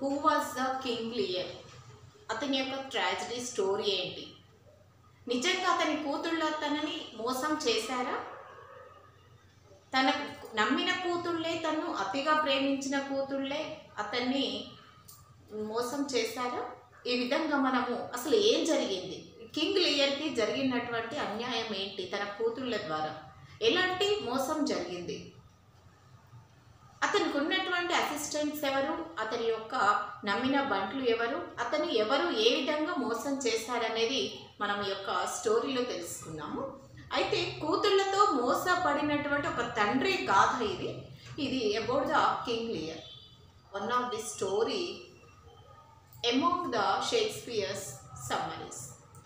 who was the King Lear అతని యొక్క tragedy story ఏంటి నిజంగా అతని కూతుళ్ళు అతనిని మోసం చేశారా తన నమ్మిన కూతుళ్ళే తను అతిగా ప్రేమించిన కూతుళ్ళే అతన్ని మోసం చేశారా ఈ విధంగా మనము అసలు ఏం జరిగింది కింగ్ లియర్కి జరిగినటువంటి అన్యాయం ఏంటి తన కూతుళ్ళ ద్వారా ఎలాంటి మోసం జరిగింది అతనికి ఉన్నటువంటి అసిస్టెంట్స్ ఎవరు అతని యొక్క నమ్మిన బంట్లు ఎవరు అతను ఎవరు ఏ విధంగా మోసం చేశారనేది మనం ఈ యొక్క స్టోరీలో తెలుసుకున్నాము అయితే కూతుళ్ళతో మోసపడినటువంటి ఒక తండ్రి గాథ ఇది ఇది about the King Lear one of the story among the Shakespeare's summaries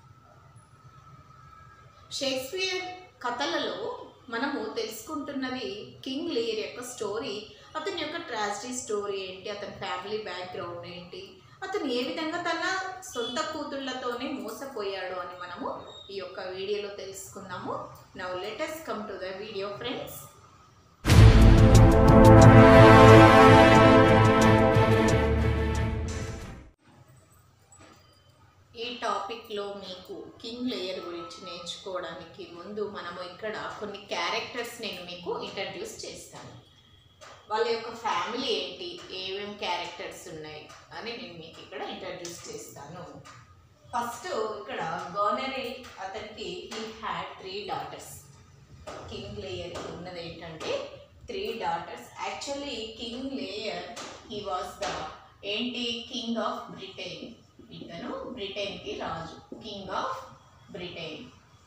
Shakespeare కథలలో మనము తెలుసుకుంటున్నది కింగ్ లియర్ యొక్క స్టోరీ అతని యొక్క ట్రాజడీ స్టోరీ ఏంటి అతని ఫ్యామిలీ బ్యాక్గ్రౌండ్ ఏంటి అతను ఏ విధంగా తన సొంత కూతుళ్ళతోనే మోసపోయాడు అని మనము ఈ యొక్క వీడియోలో తెలుసుకుందాము now latest come to the video friends ఈ టాపిక్లో మీకు కింగ్ లేయర్ గురించి నేర్చుకోవడానికి ముందు మనము ఇక్కడ కొన్ని క్యారెక్టర్స్ నేను మీకు ఇంట్రడ్యూస్ చేస్తాను వాళ్ళ యొక్క ఫ్యామిలీ ఏంటి ఏమేం క్యారెక్టర్స్ ఉన్నాయి అని నేను మీకు ఇక్కడ ఇంట్రడ్యూస్ చేస్తాను ఫస్ట్ ఇక్కడ గోనరీ అతనికి he had three daughters King Lear ఉన్నది ఏంటంటే three daughters actually King Lear he was the ఏంటి కింగ్ ఆఫ్ బ్రిటైన్ ఇతను బ్రిటైన్కి రాజు కింగ్ ఆఫ్ బ్రిటైన్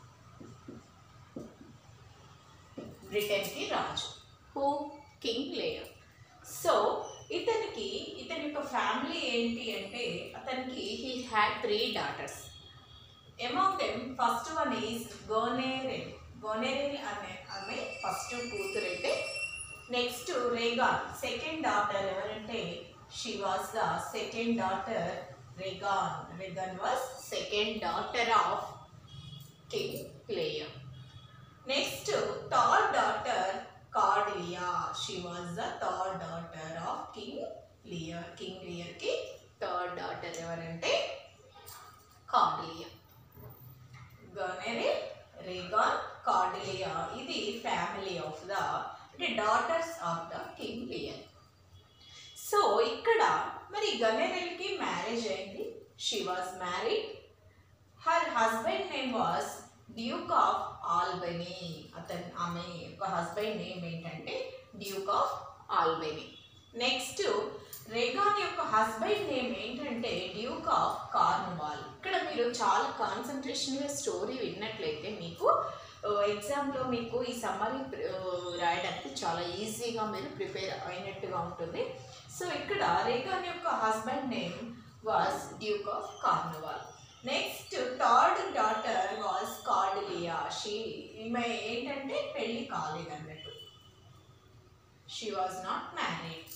బ్రిటైన్కి రాజు హూ కింగ్ లేయర్ సో ఇతనికి ఇతని యొక్క ఫ్యామిలీ ఏంటి అంటే అతనికి he had three daughters among them first one is Goneril Goneril అనే ఆమె ఫస్ట్ కూతురు అయితే నెక్స్ట్ రేగాన్ సెకండ్ డాటర్ ఎవరంటే she was the second daughter Regan Regan was second daughter of King Lear next third daughter Cordelia she was the third daughter of King Lear King లియర్కి third daughter ఎవరంటే Cordelia Goneril Regan Cordelia ఇది family of the అంటే daughters of the King Lear so ఇక్కడ మరి గనెరెల్కి marriage అయింది she was married her husband name was Duke of Albany అతను ఆమె యొక్క హస్బెండ్ నేమ్ ఏంటంటే Duke of Albany next Regan యొక్క హస్బెండ్ నేమ్ ఏంటంటే డ్యూక్ ఆఫ్ కార్న్వాల్ ఇక్కడ మీరు చాలా కాన్సన్ట్రేషన్గా స్టోరీ విన్నట్లయితే మీకు ఎగ్జామ్లో మీకు ఈ సమ్మరీ రాయడానికి చాలా ఈజీగా మీరు ప్రిపేర్ అయినట్టుగా ఉంటుంది సో ఇక్కడ రేగాన్ యొక్క husband name was Duke of Cornwall next third daughter was Cordelia she ఈమె ఏంటంటే పెళ్లి కాలేదు అన్నట్టు she was not married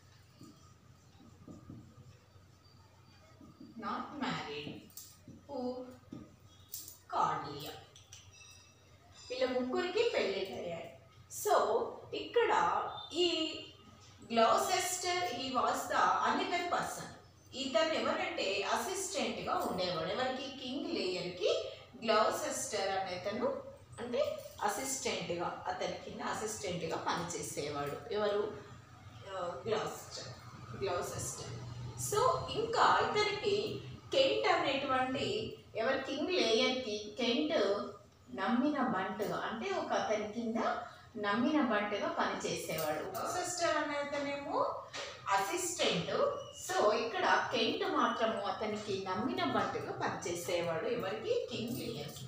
not married who Cordelia వీళ్ళ ముగ్గురికి పెళ్ళి అయ్యాయి సో ఇక్కడ ఈ గ్లౌసెస్టర్ ఈ వాస్ ద అనదర్ పర్సన్ ఇతను ఎవరంటే అసిస్టెంట్గా ఉండేవాడు ఎవరికి కింగ్ లేయర్కి గ్లౌసెస్టర్ అనేతను అంటే అసిస్టెంట్గా అతని కింద అసిస్టెంట్గా పనిచేసేవాడు ఎవరు గ్లౌసెస్టర్ గ్లౌసెస్టర్ సో ఇంకా ఇతనికి కెంట్ అనేటువంటి ఎవరి కింగ్ లేయర్కి కెంట్ నమ్మిన బంటుగా అంటే ఒక అతని కింద నమ్మిన బంటుగా పనిచేసేవాడు సిస్టర్ అనేతనేమో అసిస్టెంట్ సో ఇక్కడ కెంట్ మాత్రము అతనికి నమ్మిన బంటుగా పనిచేసేవాడు ఎవరికి కింగ్ లియర్కి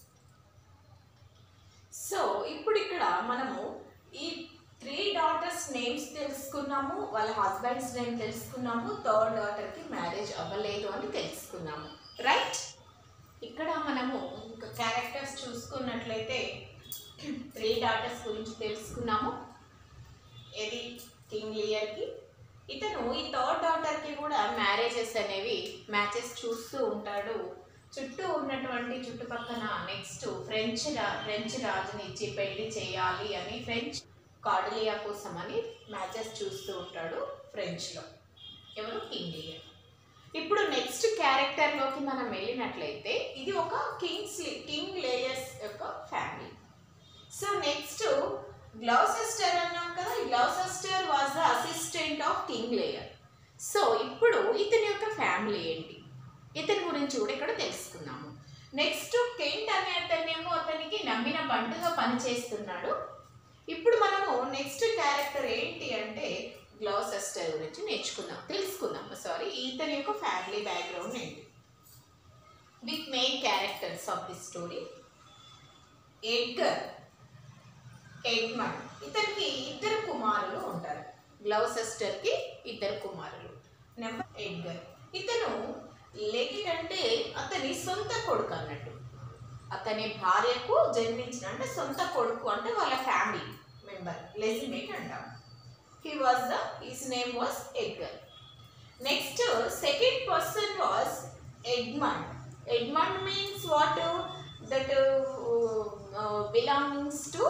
సో ఇప్పుడు ఇక్కడ మనము ఈ త్రీ డాటర్స్ నేమ్స్ తెలుసుకున్నాము వాళ్ళ హస్బెండ్స్ నేమ్ తెలుసుకున్నాము థర్డ్ డాటర్కి మ్యారేజ్ అవ్వలేదు అని తెలుసుకున్నాము రైట్ ఇక్కడ మనము ఇంకా క్యారెక్టర్స్ చూసుకున్నట్లయితే త్రీ డాటర్స్ గురించి తెలుసుకున్నాము ఏది కింగ్ లియర్కి ఇతను ఈ థర్డ్ డాటర్కి కూడా మ్యారేజెస్ అనేవి మ్యాచెస్ చూస్తూ ఉంటాడు చుట్టూ ఉన్నటువంటి చుట్టుపక్కల నెక్స్ట్ ఫ్రెంచ్ రా ఫ్రెంచ్ రాజుని ఇచ్చి పెళ్లి చేయాలి అని ఫ్రెంచ్ కార్డిలియా కోసం అని మ్యాచెస్ చూస్తూ ఉంటాడు ఫ్రెంచ్లో ఎవరు కింగ్ లేయర్ ఇప్పుడు నెక్స్ట్ క్యారెక్టర్లోకి మనం వెళ్ళినట్లయితే ఇది ఒక కింగ్స్ కింగ్ లేయర్స్ యొక్క ఫ్యామిలీ సో నెక్స్ట్ గ్లౌసెస్టర్ అన్నాం కదా Gloucester was the assistant of King Lear so ఇప్పుడు ఇతని యొక్క ఫ్యామిలీ ఏంటి ఇతని గురించి కూడా ఇక్కడ తెలుసుకుందాము నెక్స్ట్ కెంట్ అనే అతనేమో అతనికి నమ్మిన బంటుగా పనిచేస్తున్నాడు ఇప్పుడు మనము నెక్స్ట్ క్యారెక్టర్ ఏంటి అంటే గ్లౌసెస్టర్ గురించి నేర్చుకుందాం తెలుసుకుందాం సారీ ఇతని యొక్క ఫ్యామిలీ బ్యాక్గ్రౌండ్ ఏంటి with main characters of the story Edgar Edmund ఇతనికి ఇద్దరు కుమారులు ఉంటారు గ్లౌసెస్టర్కి ఇద్దరు కుమారులు నెంబర్ ఎడ్గర్ ఇతను లెగిట్ అంటే అతని సొంత కొడుకు అన్నట్టు అతని భార్యకు జన్మించిన అంటే సొంత కొడుకు అంటే వాళ్ళ ఫ్యామిలీ మెంబర్ లెజిమేట్ అంటాం he was the his name was Edgar next second person was Edmund Edmund means what that belongs to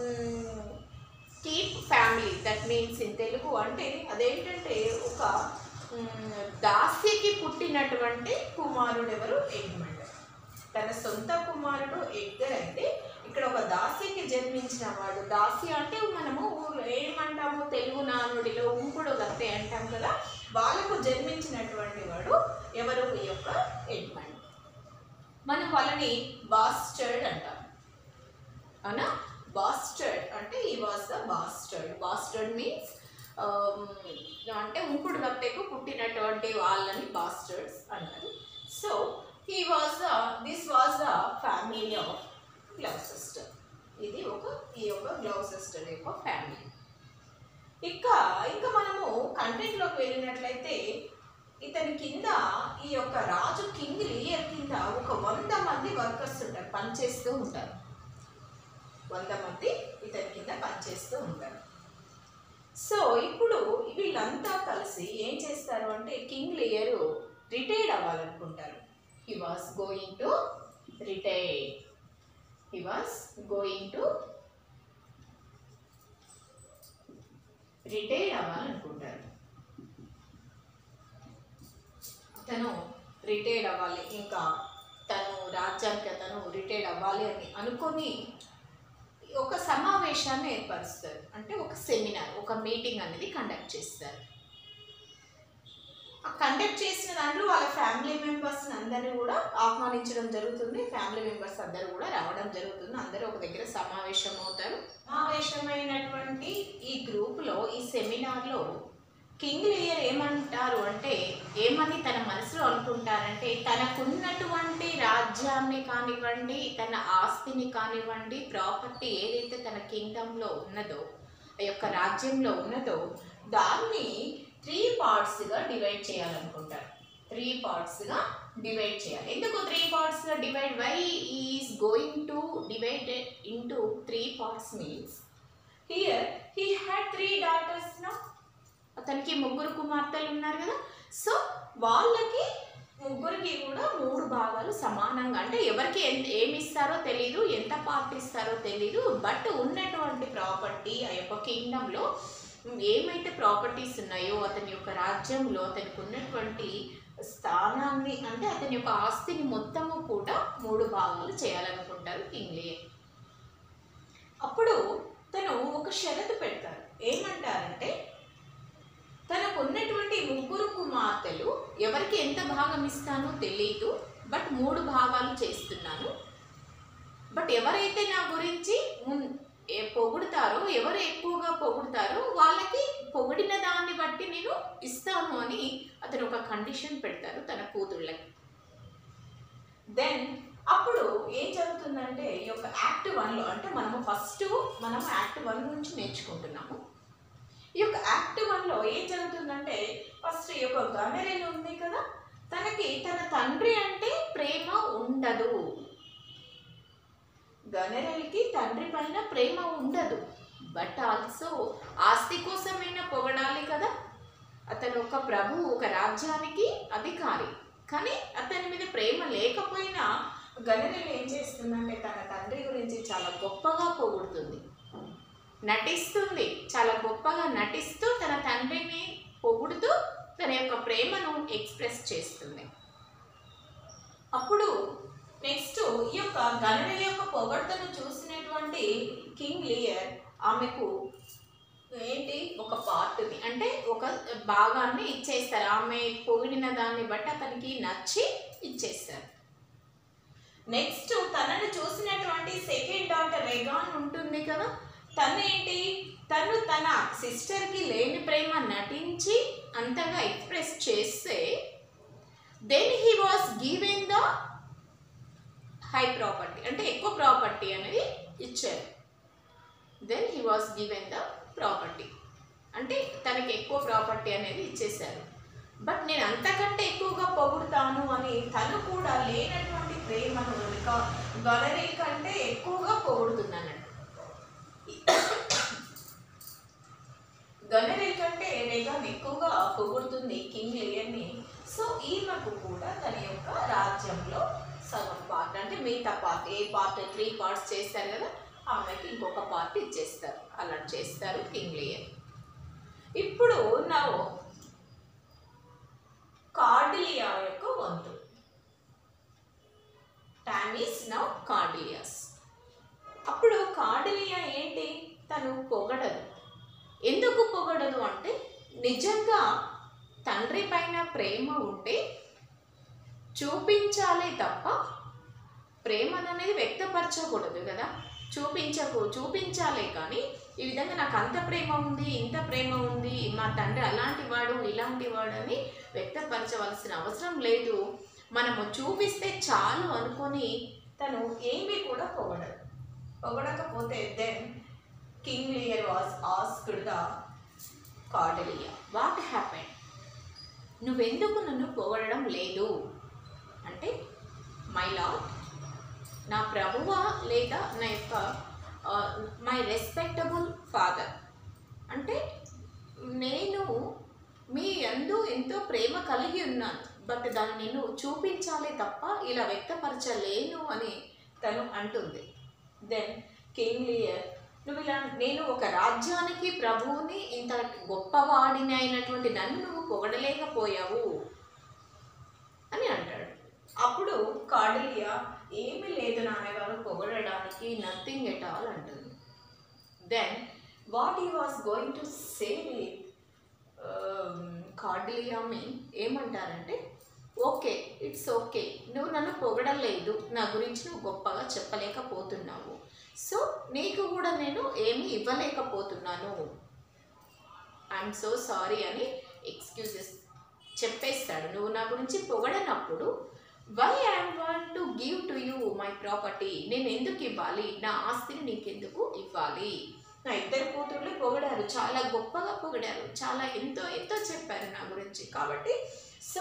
keep family that means in Telugu అంటే అదేంటంటే ఒక మ్, దాస్యకి పుట్టినటువంటి కుమారుడు ఎవరు ఎడ్మండ్ తన సొంత కుమారుడు ఎడ్గర్ అయితే ఇక్కడ ఒక దాసికి జన్మించిన వాడు దాసి అంటే మనము ఊర్లో ఏమంటాము తెలుగు నానుడిలో ఉంపుడు గత్తె అంటాం కదా వాళ్ళకు జన్మించినటువంటి వాడు ఎవరు ఈ యొక్క ఎడ్మండ్ మనం వాళ్ళని బాస్టర్డ్ అంటాం అవునా బాస్టర్డ్ అంటే he was the bastard bastard means అంటే ఉంపుడు గత్తెకు పుట్టినటువంటి వాళ్ళని బాస్టర్డ్స్ అంటారు so he was the this was the family of Gloucester ఇది ఒక ఈ యొక్క గ్లౌసెస్టర్ యొక్క ఫ్యామిలీ ఇంకా ఇంకా మనము కంటెంట్లోకి వెళ్ళినట్లయితే ఇతని కింద ఈ యొక్క రాజు కింగ్ లియర్ కింద ఒక వంద మంది వర్కర్స్ ఉంటారు పనిచేస్తూ ఉంటారు వంద మంది ఇతని కింద పనిచేస్తూ ఉంటారు సో ఇప్పుడు వీళ్ళంతా కలిసి ఏం చేస్తారు అంటే కింగ్ లేయర్ రిటైర్డ్ అవ్వాలనుకుంటారు he was going to retire he was going to retire అవ్వాలనుకుంటారు తను రిటైర్డ్ అవ్వాలి ఇంకా తను రాజ్యానికి తను రిటైర్డ్ అవ్వాలి అని అనుకొని ఒక సమావేశాన్ని ఏర్పరుస్తారు అంటే ఒక సెమినార్ ఒక మీటింగ్ అనేది కండక్ట్ చేస్తారు ఆ కండక్ట్ చేసిన దాంట్లో వాళ్ళ ఫ్యామిలీ మెంబర్స్ అందరినీ కూడా ఆహ్వానించడం జరుగుతుంది ఫ్యామిలీ మెంబర్స్ అందరూ కూడా రావడం జరుగుతుంది అందరూ ఒక దగ్గర సమావేశం అవుతారు సమావేశమైనటువంటి ఈ గ్రూప్లో ఈ సెమినార్లో కింగ్ లేయర్ ఏమంటారు అంటే ఏమని తన మనసులో అనుకుంటారంటే తనకున్నటువంటి రాజ్యాన్ని కానివ్వండి తన ఆస్తిని కానివ్వండి ప్రాపర్టీ ఏదైతే తన కింగ్డమ్లో ఉన్నదో ఆ యొక్క రాజ్యంలో ఉన్నదో దాన్ని త్రీ పార్ట్స్గా డివైడ్ చేయాలనుకుంటారు త్రీ పార్ట్స్గా డివైడ్ చేయాలి ఎందుకు త్రీ పార్ట్స్గా divide why is going to divide into three parts means here he had three daughters నా అతనికి ముగ్గురు కుమార్తెలు ఉన్నారు కదా సో వాళ్ళకి ముగ్గురికి కూడా మూడు భాగాలు సమానంగా అంటే ఎవరికి ఎంత ఏమి ఇస్తారో తెలీదు ఎంత పార్ట్ ఇస్తారో తెలీదు బట్ ఉన్నటువంటి ప్రాపర్టీ ఆ యొక్క కింగ్డంలో ఏమైతే ప్రాపర్టీస్ ఉన్నాయో అతని యొక్క రాజ్యంలో అతనికి ఉన్నటువంటి స్థానాన్ని అంటే అతని యొక్క ఆస్తిని మొత్తము కూడా మూడు భాగాలు చేయాలనుకుంటారు కింగ్ లేయర్ అప్పుడు తను ఒక షరతు పెడతారు ఏమంటారంటే తనకు ఉన్నటువంటి ముగ్గురు కుమార్తెలు ఎవరికి ఎంత భాగం ఇస్తానో తెలియదు బట్ మూడు భాగాలు చేస్తున్నాను బట్ ఎవరైతే నా గురించి మున్- ఏ- పొగుడుతారో ఎవరు ఎక్కువగా పొగుడుతారో వాళ్ళకి పొగిడిన దాన్ని బట్టి నేను ఇస్తాను అని అతను ఒక కండిషన్ పెడతారు తన కూతుళ్ళకి దెన్ అప్పుడు ఏం జరుగుతుందంటే ఈ యొక్క యాక్ట్ వన్లో అంటే మనము ఫస్ట్ మనం యాక్ట్ వన్ నుంచి నేర్చుకుంటున్నాము ఈ యొక్క యాక్ట్ వన్లో ఏం జరుగుతుందంటే ఫస్ట్ ఈ యొక్క గనరెల్ ఉంది కదా తనకి తన తండ్రి అంటే ప్రేమ ఉండదు గనరెల్కి తండ్రి పైన ప్రేమ ఉండదు బట్ ఆల్సో ఆస్తి కోసమైనా పొగడాలి కదా అతను ఒక ప్రభు ఒక రాజ్యానికి అధికారి కానీ అతని మీద ప్రేమ లేకపోయినా గనరెల్ ఏం చేస్తుందంటే తన తండ్రి గురించి చాలా గొప్పగా పొగుడుతుంది నటిస్తుంది చాలా గొప్పగా నటిస్తూ తన తండ్రిని పొగుడుతూ తన యొక్క ప్రేమను ఎక్స్ప్రెస్ చేస్తుంది అప్పుడు నెక్స్ట్ ఈ యొక్క గణనీల యొక్క పొగడ్తను చూసినటువంటి కింగ్ లియర్ ఆమెకు ఏంటి ఒక పార్ట్ని అంటే ఒక భాగాన్ని ఇచ్చేస్తారు ఆమె పొగిడిన దాన్ని బట్టి అతనికి నచ్చి ఇచ్చేస్తారు నెక్స్ట్ తనని చూసినటువంటి సెకండ్ డాటర్ రెగాన్ ఉంటుంది కదా తను ఏంటి తను తన సిస్టర్కి లేని ప్రేమ నటించి అంతగా ఎక్స్ప్రెస్ చేస్తే then he was given the high property అంటే ఎక్కువ ప్రాపర్టీ అనేది ఇచ్చారు then he was given the property అంటే తనకి ఎక్కువ ప్రాపర్టీ అనేది ఇచ్చేశారు బట్ నేను అంతకంటే ఎక్కువగా పొగుడుతాను అని తను కూడా లేనటువంటి ప్రేమను గొడవరి కంటే ఎక్కువగా పొగుడుతున్నానండి గొనరీ కంటే రేగాన్ ఎక్కువగా పొగుడుతుంది కింగ్ లియన్ని సో ఈమెకు కూడా తన యొక్క రాజ్యంలో సగం పార్ట్ అంటే మిగతా పార్ట్ ఏ పార్ట్ త్రీ పార్ట్స్ చేస్తారు కదా ఆమెకి ఇంకొక పార్ట్ ఇచ్చేస్తారు అలా చేస్తారు కింగ్ లియర్ ఇప్పుడు నా కార్డిలియా యొక్క వంతు టైమ్ ఈస్ నౌ కార్డిలియాస్ అప్పుడు కార్డిలియా ఏంటి తను పొగడదు ఎందుకు పొగడదు అంటే నిజంగా తండ్రి పైన ప్రేమ ఉంటే చూపించాలే తప్ప ప్రేమను అనేది వ్యక్తపరచకూడదు కదా చూపించకు చూపించాలే కానీ ఈ విధంగా నాకు అంత ప్రేమ ఉంది ఇంత ప్రేమ ఉంది మా తండ్రి అలాంటి వాడు ఇలాంటి వాడు అని వ్యక్తపరచవలసిన అవసరం లేదు మనము చూపిస్తే చాలు అనుకొని తను ఏమీ కూడా పొగడదు పొగడకపోతే then King Lear was asked the Cordelia what happen నువ్వెందుకు నన్ను పొగడడం లేదు అంటే మై లాడ్ నా ప్రభువా లేదా నా యొక్క మై రెస్పెక్టబుల్ ఫాదర్ అంటే నేను మీ అందు ఎంతో ప్రేమ కలిగి ఉన్నాను బట్ దాన్ని నేను చూపించాలి తప్ప ఇలా వ్యక్తపరచలేను అని తను అంటుంది దెన్ కింగ్ లియర్ నువ్వు ఇలా నేను ఒక రాజ్యానికి ప్రభువుని ఇంత గొప్పవాడిని అయినటువంటి నన్ను నువ్వు పొగడలేకపోయావు అని అంటాడు అప్పుడు కార్డిలియా ఏమీ లేదు నాన్నగారు పొగడడానికి నథింగ్ ఎట్ ఆల్ అంటుంది then what he was going to say with Cordelia మీ ఏమంటారంటే ఓకే ఇట్స్ ఓకే నువ్వు నన్ను పొగడలేదు నా గురించి నువ్వు గొప్పగా చెప్పలేకపోతున్నావు సో నీకు కూడా నేను ఏమీ ఇవ్వలేకపోతున్నాను ఐఎమ్ సో సారీ అని ఎక్స్క్యూజెస్ చెప్పేస్తాడు నువ్వు నా గురించి పొగడనప్పుడు why I'm want to give to you my property నేను ఎందుకు ఇవ్వాలి నా ఆస్తిని నీకెందుకు ఇవ్వాలి నా ఇద్దరు కూతుర్లు పొగిడారు చాలా గొప్పగా పొగిడారు చాలా ఎంతో ఎంతో చెప్పారు నా గురించి కాబట్టి so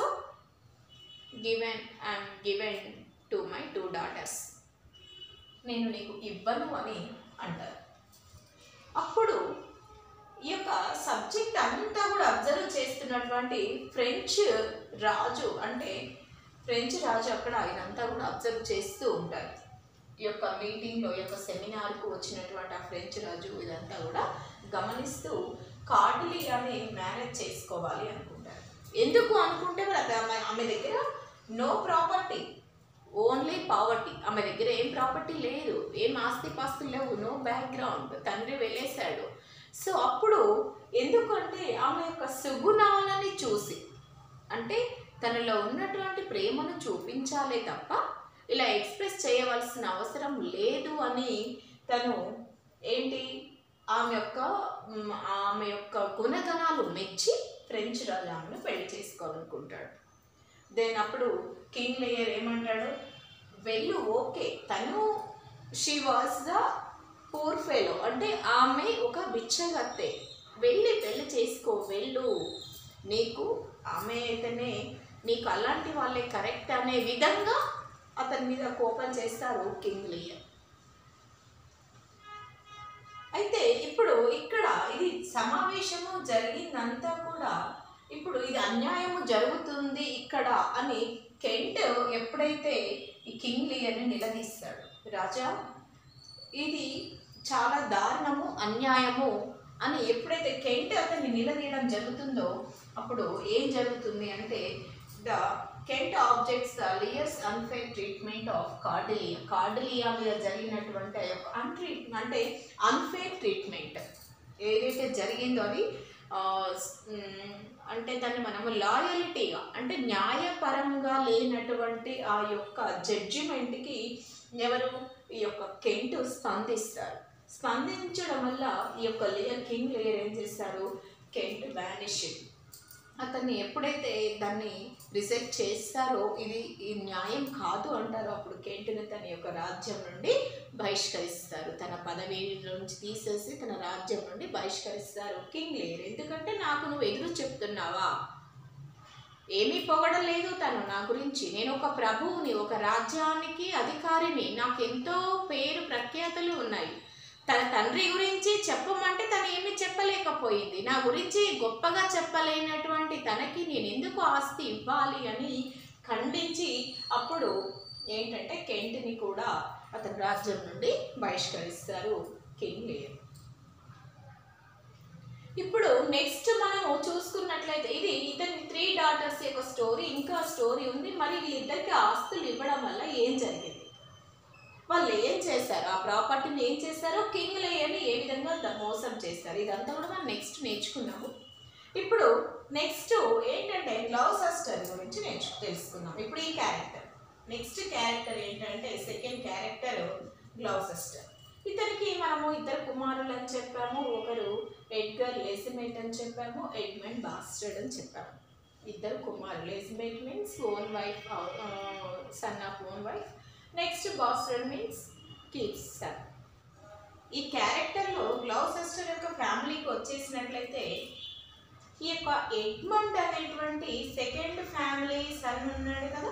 given I'm given to my two daughters నేను నీకు ఇవ్వను అని అంటారు అప్పుడు ఈ యొక్క సబ్జెక్ట్ అంతా కూడా అబ్జర్వ్ చేస్తున్నటువంటి ఫ్రెంచ్ రాజు అంటే ఫ్రెంచ్ రాజు అక్కడ ఆయనంతా కూడా అబ్జర్వ్ చేస్తూ ఉంటారు ఈ యొక్క మీటింగ్లో ఈ యొక్క సెమినార్కు వచ్చినటువంటి ఆ ఫ్రెంచ్ రాజు ఇదంతా కూడా గమనిస్తూ కార్డిలియాని మేనేజ్ చేసుకోవాలి అనుకుంటారు ఎందుకు అనుకుంటే మరి అది ఆమె ఆమె దగ్గర నో ప్రాపర్టీ ఓన్లీ పావర్టీ ఆమె దగ్గర ఏం ప్రాపర్టీ లేదు ఏం ఆస్తి పాస్తులు లేవు నో బ్యాక్గ్రౌండ్ తండ్రి వెళ్ళేశాడు సో అప్పుడు ఎందుకంటే ఆమె యొక్క సుగుణాలని చూసి అంటే తనలో ఉన్నటువంటి ప్రేమను చూపించాలే తప్ప ఇలా ఎక్స్ప్రెస్ చేయవలసిన అవసరం లేదు అని తను ఏంటి ఆమె యొక్క మ్, ఆమె యొక్క గుణగణాలు మెచ్చి ఫ్రెంచ్ రాజు ఆమెను పెళ్లి చేసుకోవాలనుకుంటాడు దెన్ అప్పుడు కింగ్ లేయర్ ఏమంటాడు వెళ్ళు ఓకే తను she was the poor fellow అంటే ఆమె ఒక బిచ్చగత్తె వెళ్ళి పెళ్లి చేసుకో వెళ్ళు నీకు ఆమె అయితేనే నీకు అలాంటి వాళ్ళే కరెక్ట్ అనే విధంగా అతని మీద కోపం చేస్తారు కింగ్ లియర్ అయితే ఇప్పుడు ఇక్కడ ఇది సమావేశము జరిగిందంతా కూడా ఇప్పుడు ఇది అన్యాయము జరుగుతుంది ఇక్కడ అని కెంట్ ఎప్పుడైతే ఈ కింగ్ లియర్ని నిలదీస్తాడు రాజా ఇది చాలా దారుణము అన్యాయము అని ఎప్పుడైతే కెంట్ అతన్ని నిలదీయడం జరుగుతుందో అప్పుడు ఏం జరుగుతుంది అంటే the Kent objects the Lear's unfair treatment of Cordelia Cordelia మీద జరిగినటువంటి ఆ యొక్క అన్ట్రీట్ అంటే అన్ఫేర్ ట్రీట్మెంట్ ఏదైతే జరిగిందో అది ఆ, స్- మ్, అంటే దాన్ని మనము లాయలిటీగా అంటే న్యాయపరంగా లేనటువంటి ఆ యొక్క జడ్జిమెంట్కి ఎవరు ఈ యొక్క కెంట్ స్పందిస్తారు స్పందించడం వల్ల ఈ యొక్క లేయర్ కింగ్ లేయర్ ఏం చేస్తారు కెంట్ వ్యానిషింగ్ అతన్ని ఎప్పుడైతే దాన్ని రిజెక్ట్ చేస్తారో ఇది ఈ న్యాయం కాదు అంటారో అప్పుడు కెంట్ని తన యొక్క రాజ్యం నుండి బహిష్కరిస్తారు తన పదవి నుంచి తీసేసి తన రాజ్యం నుండి బహిష్కరిస్తారు కింగ్ లేయర్ ఎందుకంటే నాకు నువ్వు ఎదురు చెప్తున్నావా ఏమీ పొగడలేదు తను నా గురించి నేను ఒక ప్రభువుని ఒక రాజ్యానికి అధికారిని నాకు ఎంతో పేరు ప్రఖ్యాతలు ఉన్నాయి తన తండ్రి గురించి చెప్పమంటే తను ఏమీ చెప్పలేకపోయింది నా గురించి గొప్పగా చెప్పలేనటువంటి తనకి నేను ఎందుకు ఆస్తి ఇవ్వాలి అని ఖండించి అప్పుడు ఏంటంటే కెంట్ని కూడా అతని రాజ్యం నుండి బహిష్కరిస్తారు కింగ్ లేయర్ ఇప్పుడు నెక్స్ట్ మనము చూసుకున్నట్లయితే ఇది ఇతని త్రీ డాటర్స్ యొక్క స్టోరీ ఇంకా స్టోరీ ఉంది మరి వీళ్ళిద్దరికి ఆస్తులు ఇవ్వడం వల్ల ఏం జరిగింది వాళ్ళు ఏం చేశారు ఆ ప్రాపర్టీని ఏం చేశారో కింగ్ లేయర్ని ఏ విధంగా ద- మోసం చేస్తారు ఇదంతా కూడా మనం నెక్స్ట్ నేర్చుకున్నాము ఇప్పుడు నెక్స్ట్ ఏంటంటే గ్లౌ సిస్టర్ గురించి నేర్చు తెలుసుకుందాం ఇప్పుడు ఈ క్యారెక్టర్ నెక్స్ట్ క్యారెక్టర్ ఏంటంటే సెకండ్ క్యారెక్టర్ గ్లౌ సిస్టర్ ఇతనికి మనము ఇద్దరు కుమారులు అని చెప్పాము ఒకరు ఎడ్గర్ లెసిమెట్ అని చెప్పాము ఎడ్మండ్ బాస్టర్డ్ అని చెప్పాము ఇద్దరు కుమారులు legitimate means own wife son of own wife next bastard means keeps son ఈ క్యారెక్టర్లో గ్లౌ సిస్టర్ యొక్క ఫ్యామిలీకి వచ్చేసినట్లయితే ఈ యొక్క ఎడ్మండ్ అనేటువంటి సెకండ్ ఫ్యామిలీ సన్ ఉన్నాడు కదా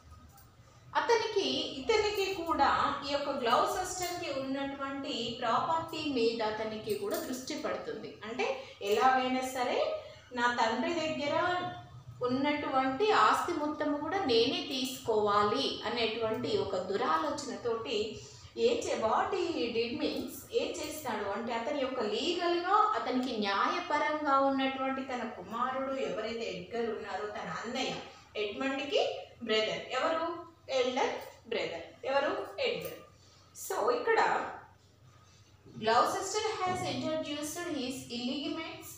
అతనికి ఇతనికి కూడా ఈ యొక్క గ్లౌ సిస్టర్కి ఉన్నటువంటి ప్రాపర్టీ మీద అతనికి కూడా దృష్టి పడుతుంది అంటే ఎలాగైనా సరే నా తండ్రి దగ్గర ఉన్నటువంటి ఆస్తి మొత్తం కూడా నేనే తీసుకోవాలి అనేటువంటి ఒక దురాలోచనతోటి ఏం చే వాట్ ఈ డిడ్ మీన్స్ ఏం చేస్తాడు అంటే అతని యొక్క లీగల్గా అతనికి న్యాయపరంగా ఉన్నటువంటి తన కుమారుడు ఎవరైతే ఎడ్గర్ ఉన్నారో తన అన్నయ్య ఎడ్మండ్కి బ్రదర్ ఎవరు ఎల్డర్ బ్రదర్ ఎవరు ఎడ్గర్ సో ఇక్కడ గ్లౌసెస్టర్ హ్యాస్ ఇంట్రడ్యూస్డ్ హిస్ ఇల్లిగిమెంట్స్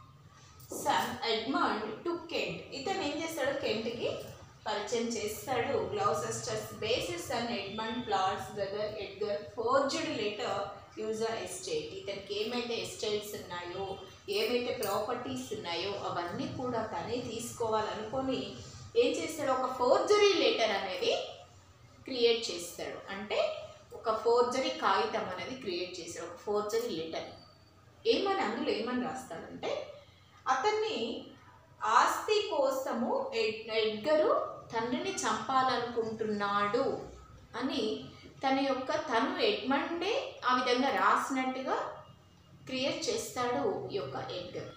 సన్ ఎడ్మండ్ టు కెంట్ ఇతను ఏం చేస్తాడు కెంట్కి పరిచయం చేస్తాడు Gloucester's basis son Edmund plots brother Edgar forged letter usurp estate ఇతనికి ఏమైతే ఎస్టేట్స్ ఉన్నాయో ఏవైతే ప్రాపర్టీస్ ఉన్నాయో అవన్నీ కూడా తనే తీసుకోవాలనుకొని ఏం చేస్తాడు ఒక ఫోర్జరీ లెటర్ అనేది క్రియేట్ చేస్తాడు అంటే ఒక ఫోర్జరీ కాగితం అనేది క్రియేట్ చేశాడు ఒక ఫోర్జరీ లెటర్ ఏమని అందులో ఏమని రాస్తాడంటే అతన్ని ఆస్తి కోసము ఎడ్ ఎడ్గరు తండ్రిని చంపాలనుకుంటున్నాడు అని తన యొక్క తను ఎడ్మండే ఆ విధంగా రాసినట్టుగా క్రియేట్ చేస్తాడు ఈ యొక్క ఎడ్గర్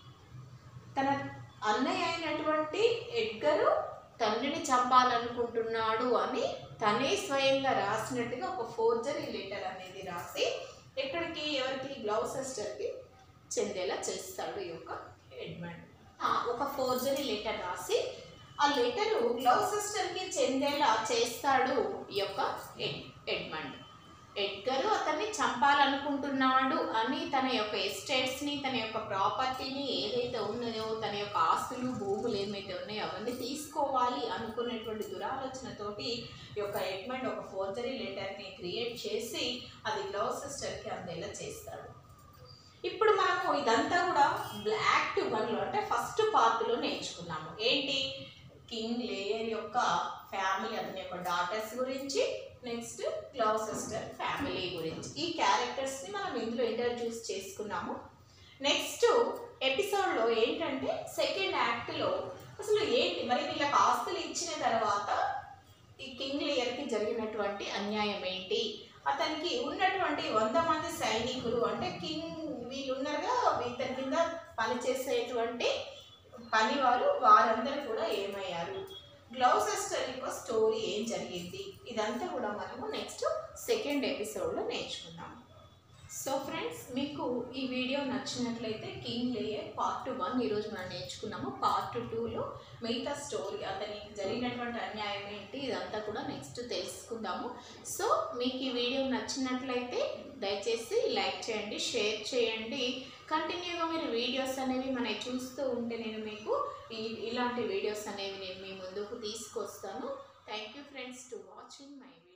తన అన్నయ్య అయినటువంటి ఎడ్గరు తండ్రిని చంపాలనుకుంటున్నాడు అని తనే స్వయంగా రాసినట్టుగా ఒక ఫోర్జరీ లెటర్ అనేది రాసి ఎక్కడికి ఎవరికి గ్లౌసెస్టర్కి చెందేలా చేస్తాడు ఈ యొక్క ఎడ్మండ్ ఆ, ఒక ఫోర్జరీ లెటర్ రాసి ఆ లెటరు గ్లౌసెస్టర్కి చెందేలా చేస్తాడు ఈ యొక్క ఎడ్ ఎడ్మండ్ ఎడ్గరు అతన్ని చంపాలనుకుంటున్నాడు అని తన యొక్క ఎస్టేట్స్ని తన యొక్క ప్రాపర్టీని ఏదైతే ఉన్నదో తన యొక్క ఆస్తులు భూములు ఏమైతే ఉన్నాయో అవన్నీ తీసుకోవాలి అనుకున్నటువంటి దురాలోచనతోటి ఈ యొక్క ఎడ్మండ్ ఒక ఫోర్జరీ లెటర్ని క్రియేట్ చేసి అది గ్లౌసెస్టర్కి అందేలా చేస్తాడు ఇప్పుడు మనము ఇదంతా కూడా బ్లాక్ టు వన్లో అంటే ఫస్ట్ పార్ట్లో నేర్చుకున్నాము ఏంటి కింగ్ లేయర్ యొక్క ఫ్యామిలీ అతని యొక్క డాటర్స్ గురించి నెక్స్ట్ గ్లౌసెస్టర్ ఫ్యామిలీ గురించి ఈ క్యారెక్టర్స్ని మనం ఇందులో ఇంట్రడ్యూస్ చేసుకున్నాము నెక్స్ట్ ఎపిసోడ్లో ఏంటంటే సెకండ్ యాక్ట్లో అసలు ఏంటి మరి వీళ్ళకి ఆస్తులు ఇచ్చిన తర్వాత ఈ కింగ్ లేయర్కి జరిగినటువంటి అన్యాయం ఏంటి అతనికి ఉన్నటువంటి వంద మంది సైనికులు అంటే కింగ్ వీళ్ళు ఉన్నారుగా ఇతని కింద పనిచేసేటువంటి పనివారు వారందరూ కూడా ఏమయ్యారు గ్లౌసెస్టర్ యొక్క స్టోరీ ఏం జరిగింది ఇదంతా కూడా మనము నెక్స్ట్ సెకండ్ ఎపిసోడ్లో నేర్చుకుందాం సో ఫ్రెండ్స్ మీకు ఈ వీడియో నచ్చినట్లయితే కింగ్ లేయర్ పార్ట్ వన్ ఈరోజు మనం నేర్చుకున్నాము పార్ట్ టూలో మిగతా స్టోరీ అతనికి జరిగినటువంటి అన్యాయం ఏంటి ఇదంతా కూడా నెక్స్ట్ తెలుసుకుందాము సో మీకు ఈ వీడియో నచ్చినట్లయితే దయచేసి లైక్ చేయండి షేర్ చేయండి కంటిన్యూగా మీరు వీడియోస్ అనేవి మనకి చూస్తూ ఉంటే నేను మీకు ఈ ఇలాంటి వీడియోస్ అనేవి నేను మీ ముందుకు తీసుకొస్తాను thank you friends to watching my video